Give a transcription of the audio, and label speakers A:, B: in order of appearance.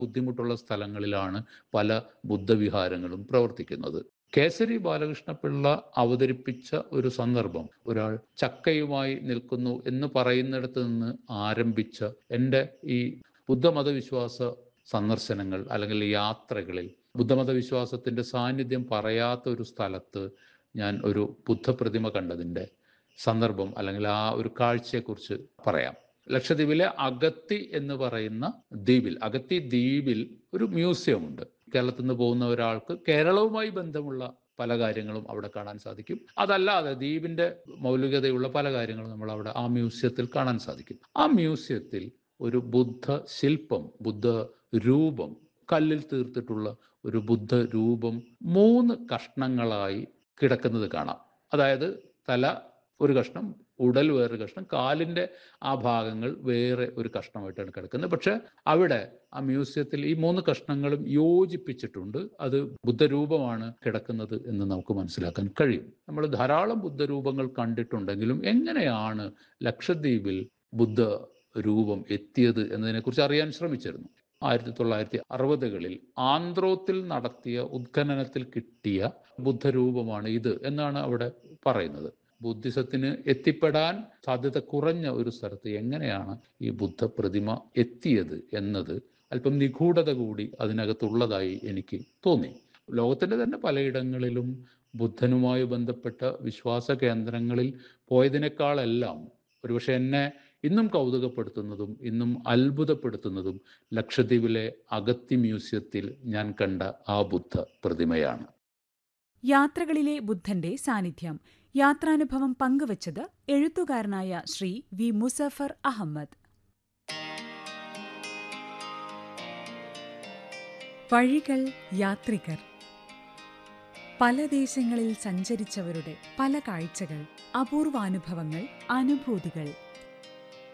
A: ബുദ്ധിമുട്ടുള്ള സ്ഥലങ്ങളിലാണ് പല ബുദ്ധവിഹാരങ്ങളും പ്രവർത്തിക്കുന്നത് കേസരി ബാലകൃഷ്ണപിള്ള അവതരിപ്പിച്ച ഒരു സന്ദർഭം ഒരാൾ ചക്കയുമായി നിൽക്കുന്നു എന്ന് പറയുന്നിടത്ത് നിന്ന് ആരംഭിച്ച എൻ്റെ ഈ ബുദ്ധമത വിശ്വാസ സന്ദർശനങ്ങൾ അല്ലെങ്കിൽ യാത്രകളിൽ ബുദ്ധമത വിശ്വാസത്തിന്റെ സാന്നിധ്യം പറയാത്ത ഒരു സ്ഥലത്ത് ഞാൻ ഒരു ബുദ്ധപ്രതിമ കണ്ടതിൻ്റെ സന്ദർഭം അല്ലെങ്കിൽ ആ ഒരു കാഴ്ചയെക്കുറിച്ച് പറയാം ലക്ഷദ്വീപിലെ അഗത്തി എന്ന് പറയുന്ന ദ്വീപിൽ അഗത്തി ദ്വീപിൽ ഒരു മ്യൂസിയം ഉണ്ട് കേരളത്തിൽ നിന്ന് പോകുന്ന ഒരാൾക്ക് കേരളവുമായി ബന്ധമുള്ള പല കാര്യങ്ങളും അവിടെ കാണാൻ സാധിക്കും അതല്ലാതെ ദ്വീപിന്റെ മൗലികതയുള്ള പല കാര്യങ്ങളും നമ്മൾ അവിടെ ആ മ്യൂസിയത്തിൽ കാണാൻ സാധിക്കും ആ മ്യൂസിയത്തിൽ ഒരു ബുദ്ധ ശില്പം ബുദ്ധ രൂപം കല്ലിൽ തീർത്തിട്ടുള്ള ഒരു ബുദ്ധ രൂപം മൂന്ന് കഷ്ണങ്ങളായി കിടക്കുന്നത് കാണാം അതായത് തല ഒരു കഷ്ണം ഉടൽ വേറൊരു കഷ്ണം കാലിൻ്റെ ആ ഭാഗങ്ങൾ വേറെ ഒരു കഷ്ണമായിട്ടാണ് കിടക്കുന്നത് പക്ഷെ അവിടെ ആ മ്യൂസിയത്തിൽ ഈ മൂന്ന് കഷ്ണങ്ങളും യോജിപ്പിച്ചിട്ടുണ്ട് അത് ബുദ്ധരൂപമാണ് കിടക്കുന്നത് എന്ന് നമുക്ക് മനസ്സിലാക്കാൻ കഴിയും നമ്മൾ ധാരാളം ബുദ്ധരൂപങ്ങൾ കണ്ടിട്ടുണ്ടെങ്കിലും എങ്ങനെയാണ് ലക്ഷദ്വീപിൽ ബുദ്ധ രൂപം എത്തിയത് എന്നതിനെക്കുറിച്ച് അറിയാൻ ശ്രമിച്ചിരുന്നു ആയിരത്തി തൊള്ളായിരത്തി അറുപതുകളിൽ ആന്ധ്രോത്തിൽ നടത്തിയ ഉത്ഖനനത്തിൽ കിട്ടിയ ബുദ്ധരൂപമാണ് ഇത് എന്നാണ് അവിടെ പറയുന്നത് ബുദ്ധിസത്തിന് എത്തിപ്പെടാൻ സാധ്യത കുറഞ്ഞ ഒരു സ്ഥലത്ത് എങ്ങനെയാണ് ഈ ബുദ്ധ പ്രതിമ എത്തിയത് എന്നത് അല്പം നിഗൂഢത കൂടി അതിനകത്തുള്ളതായി എനിക്ക് തോന്നി ലോകത്തിൻ്റെ തന്നെ പലയിടങ്ങളിലും ബുദ്ധനുമായി ബന്ധപ്പെട്ട വിശ്വാസ കേന്ദ്രങ്ങളിൽ പോയതിനേക്കാളെല്ലാം ഒരുപക്ഷെ എന്നെ ഇന്നും കൗതുകപ്പെടുത്തുന്നതും ഇന്നും അത്ഭുതപ്പെടുത്തുന്നതും ലക്ഷദ്വീപിലെ അഗത്തി മ്യൂസിയത്തിൽ ഞാൻ കണ്ട ആ ബുദ്ധ പ്രതിമയാണ്
B: യാത്രകളിലെ ബുദ്ധന്റെ സാന്നിധ്യം യാത്രാനുഭവം പങ്കുവച്ചത് എഴുത്തുകാരനായ ശ്രീ വി മുസഫർ അഹമ്മദ് വഴികൾ യാത്രികർ പല ദേശങ്ങളിൽ സഞ്ചരിച്ചവരുടെ പല കാഴ്ചകൾ അപൂർവാനുഭവങ്ങൾ അനുഭൂതികൾ